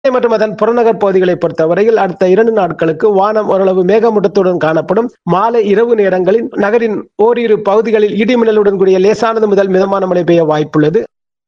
சென்னை மற்றும் அதன் புறநகர் பகுதிகளை பொறுத்தவரையில் அடுத்த இரண்டு நாட்களுக்கு வானம் ஓரளவு மேகமூட்டத்துடன் காணப்படும் மாலை இரவு நேரங்களில் நகரின் ஓரிரு பகுதிகளில் இடிமின்னலுடன் கூடிய லேசானது முதல் மிதமான மழை பெய்ய வாய்ப்புள்ளது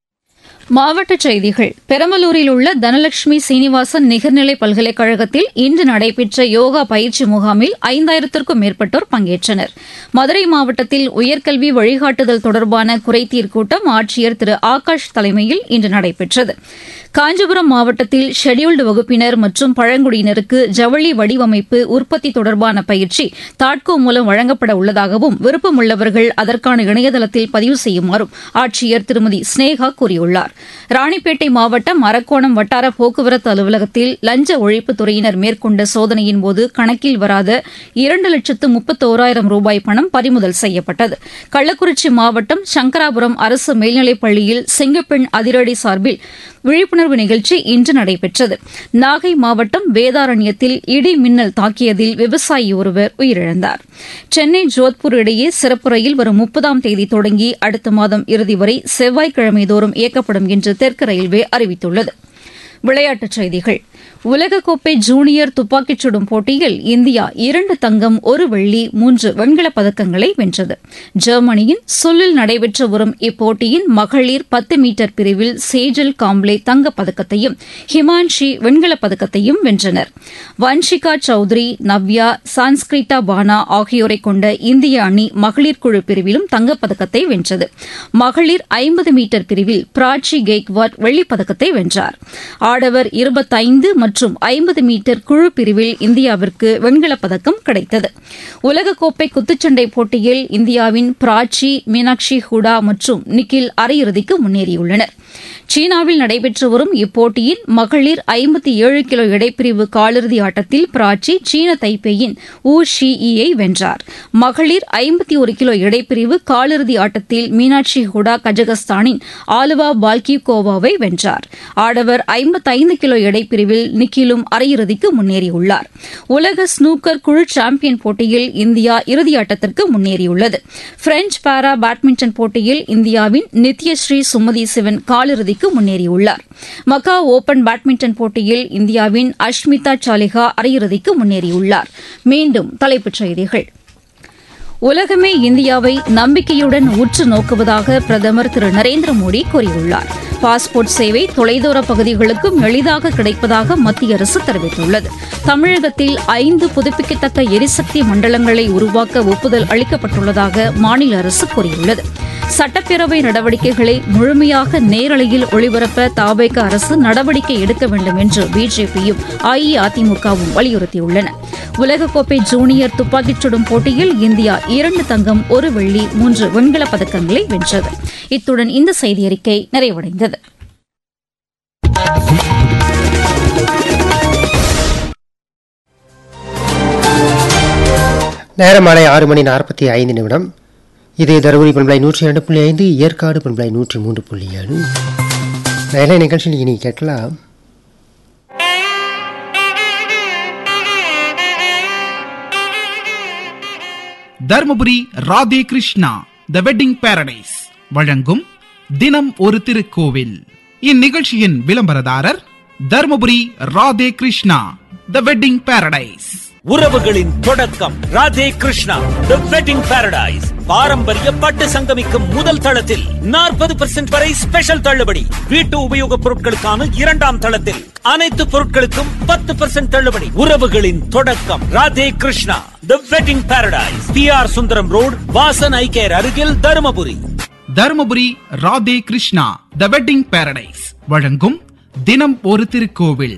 மாவட்டச் செய்திகள் பெரம்பலூரில் உள்ள தனலட்சுமி சீனிவாசன் நிகர்நிலை பல்கலைக்கழகத்தில் இன்று நடைபெற்ற யோகா பயிற்சி முகாமில் ஐந்தாயிரத்திற்கும் மேற்பட்டோர் பங்கேற்றனர் மதுரை மாவட்டத்தில் உயர்கல்வி வழிகாட்டுதல் தொடர்பான குறைதீர் கூட்டம் ஆட்சியர் திரு ஆகாஷ் தலைமையில் இன்று நடைபெற்றது காஞ்சிபுரம் மாவட்டத்தில் ஷெட்யூல்டு வகுப்பினர் மற்றும் பழங்குடியினருக்கு ஜவுளி வடிவமைப்பு உற்பத்தி தொடர்பான பயிற்சி தாட்கோ மூலம் வழங்கப்பட உள்ளதாகவும் விருப்பமுள்ளவர்கள் அதற்கான இணையதளத்தில் பதிவு செய்யுமாறும் ஆட்சியர் திருமதி ஸ்னேகா கூறியுள்ளார் ராணிப்பேட்டை மாவட்டம் அரக்கோணம் வட்டார போக்குவரத்து அலுவலகத்தில் லஞ்ச ஒழிப்புத் துறையினர் மேற்கொண்ட சோதனையின்போது கணக்கில் வராத இரண்டு லட்சத்து முப்பத்தோராயிரம் ரூபாய் பணம் பறிமுதல் செய்யப்பட்டது கள்ளக்குறிச்சி மாவட்டம் சங்கராபுரம் அரசு மேல்நிலைப் பள்ளியில் செங்கப்பெண் அதிரடி சார்பில் விழிப்புணர்வு நிகழ்ச்சி இன்று நடைபெற்றது நாகை மாவட்டம் வேதாரண்யத்தில் இடி மின்னல் தாக்கியதில் விவசாயி ஒருவர் உயிரிழந்தார் சென்னை ஜோத்பூர் இடையே சிறப்பு ரயில் வரும் முப்பதாம் தேதி தொடங்கி அடுத்த மாதம் இறுதி வரை செவ்வாய்க்கிழமை தோறும் இயக்கப்படும் என்று தெற்கு ரயில்வே அறிவித்துள்ளது விளையாட்டுச் செய்திகள் உலகக்கோப்பை ஜூனியர் துப்பாக்கிச் சுடும் போட்டியில் இந்தியா இரண்டு தங்கம் ஒரு வெள்ளி மூன்று வெண்கலப் பதக்கங்களை வென்றது ஜெர்மனியின் சுல்லில் நடைபெற்று வரும் இப்போட்டியின் மகளிர் பத்து மீட்டர் பிரிவில் சேஜல் காம்ப்ளே தங்கப் பதக்கத்தையும் ஹிமான்ஷி வெண்கலப் பதக்கத்தையும் வென்றனர் வன்ஷிகா சௌத்ரி நவ்யா சான்ஸ்கிரிட்டா பானா ஆகியோரை கொண்ட இந்திய அணி மகளிர் குழு பிரிவிலும் தங்கப்பதக்கத்தை வென்றது மகளிர் ஐம்பது மீட்டர் பிரிவில் பிராச்சி கெய்க்வாட் வெள்ளிப் பதக்கத்தை வென்றார் ஆடவர் இருபத்தைந்து மற்றும் ஐம்பது மீட்டர் குழு பிரிவில் இந்தியாவிற்கு வெண்கலப் பதக்கம் கிடைத்தது உலகக்கோப்பை குத்துச்சண்டை போட்டியில் இந்தியாவின் பிராச்சி மீனாட்சி ஹூடா மற்றும் நிக்கில் அரையிறுதிக்கு முன்னேறியுள்ளனர் சீனாவில் நடைபெற்று வரும் இப்போட்டியின் மகளிர் ஐம்பத்தி ஏழு கிலோ எடைப்பிரிவு காலிறுதி ஆட்டத்தில் பிராச்சி சீன தைப்பேயின் ஊ ஷி யை வென்றார் மகளிர் ஐம்பத்தி ஒரு கிலோ எடைப்பிரிவு காலிறுதி ஆட்டத்தில் மீனாட்சி ஹுடா கஜகஸ்தானின் ஆலுவா பால்கிகோவாவை வென்றார் ஆடவர் ஐம்பத்தைந்து கிலோ எடைப்பிரிவில் நிக்கிலும் அரையிறுதிக்கு முன்னேறியுள்ளார் உலக ஸ்னூக்கர் குழு சாம்பியன் போட்டியில் இந்தியா இறுதியாட்டத்திற்கு முன்னேறியுள்ளது பிரெஞ்ச் பாரா பேட்மிண்டன் போட்டியில் இந்தியாவின் நித்யஸ்ரீ சுமதி சிவன் காலிறுதிக்கு முன்னேறியுள்ளார் மக்கா ஓபன் பேட்மிண்டன் போட்டியில் இந்தியாவின் அஷ்மிதா சாலிஹா அரையிறுதிக்கு முன்னேறியுள்ளார் மீண்டும் தலைப்புச் செய்திகள் உலகமே இந்தியாவை நம்பிக்கையுடன் உற்று நோக்குவதாக பிரதமர் திரு நரேந்திர மோடி கூறியுள்ளார் பாஸ்போர்ட் சேவை தொலைதூர பகுதிகளுக்கும் எளிதாக கிடைப்பதாக மத்திய அரசு தெரிவித்துள்ளது தமிழகத்தில் ஐந்து புதுப்பிக்கத்தக்க எரிசக்தி மண்டலங்களை உருவாக்க ஒப்புதல் அளிக்கப்பட்டுள்ளதாக மாநில அரசு கூறியுள்ளது சட்டப்பேரவை நடவடிக்கைகளை முழுமையாக நேரலையில் ஒளிபரப்ப தாவேக அரசு நடவடிக்கை எடுக்க வேண்டும் என்று பிஜேபியும் அஇஅதிமுகவும் வலியுறுத்தியுள்ளன உலகக்கோப்பை ஜூனியர் துப்பாக்கிச் சுடும் போட்டியில் இந்தியா இரண்டு தங்கம் ஒரு வெள்ளி மூன்று வெண்கலப் பதக்கங்களை வென்றது இத்துடன் இந்த செய்தியறிக்கை நிறைவடைந்தது நேரம் மாலை ஆறு மணி நாற்பத்தி ஐந்து நிமிடம் இது தருமபுரி பண்பலை நூற்றி இரண்டு புள்ளி ஐந்து ஏற்காடு பண்பலை நூற்றி மூன்று புள்ளி ஏழு வேலை நிகழ்ச்சியில் இனி கேட்கலாம் Dharmapuri Radhe Krishna the wedding paradise வழங்கும் தினம் ஒரு திருக்கோவில் இந்நிகழ்ச்சியின் விளம்பரதாரர் Dharmapuri Radhe Krishna the wedding paradise உறவுகளின் தொடக்கம் Radhe Krishna the wedding paradise பாரம்பரிய பட்டு சங்கமிக்கும் முதல் தளத்தில் நாற்பது பெர்சென்ட் வரை ஸ்பெஷல் தள்ளுபடி வீட்டு உபயோகப் பொருட்களுக்கான இரண்டாம் தளத்தில் அனைத்து பொருட்களுக்கும் பத்து பெர்சென்ட் தள்ளுபடி உறவுகளின் தொடக்கம் Radhe Krishna the wedding paradise P R Sundaram road Vasan eye care அருகில் Dharumapuri Dharmapuri Radhe Krishna the wedding paradise வழங்கும் தினம் ஒரு திருக்கோவில்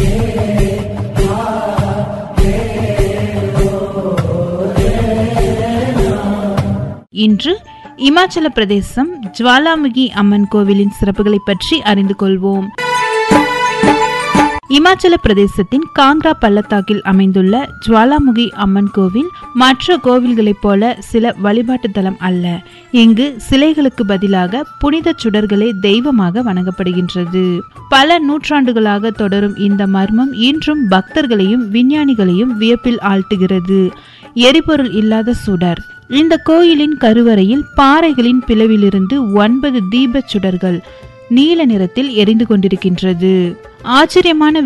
இன்று இமாச்சல பிரதேசம் ஜுவாலாமுகி அம்மன் கோவிலின் சிறப்புகளை பற்றி அறிந்து கொள்வோம் இமாச்சல பிரதேசத்தின் காங்க்ரா பள்ளத்தாக்கில் அமைந்துள்ள ஜுவாலாமுகி அம்மன் கோவில் மற்ற கோவில்களைப் போல சில வழிபாட்டு தலம் அல்ல இங்கு சிலைகளுக்கு பதிலாக புனித சுடர்களே தெய்வமாக வணங்கப்படுகின்றது பல நூற்றாண்டுகளாக தொடரும் இந்த மர்மம் இன்றும் பக்தர்களையும் விஞ்ஞானிகளையும் வியப்பில் ஆழ்த்துகிறது எரிபொருள் இல்லாத சுடர் இந்த கோயிலின் கருவறையில் பாறைகளின் பிளவிலிருந்து ஒன்பது தீபச் சுடர்கள் நீல நிறத்தில் எரிந்து கொண்டிருக்கின்றது ஆச்சரியமான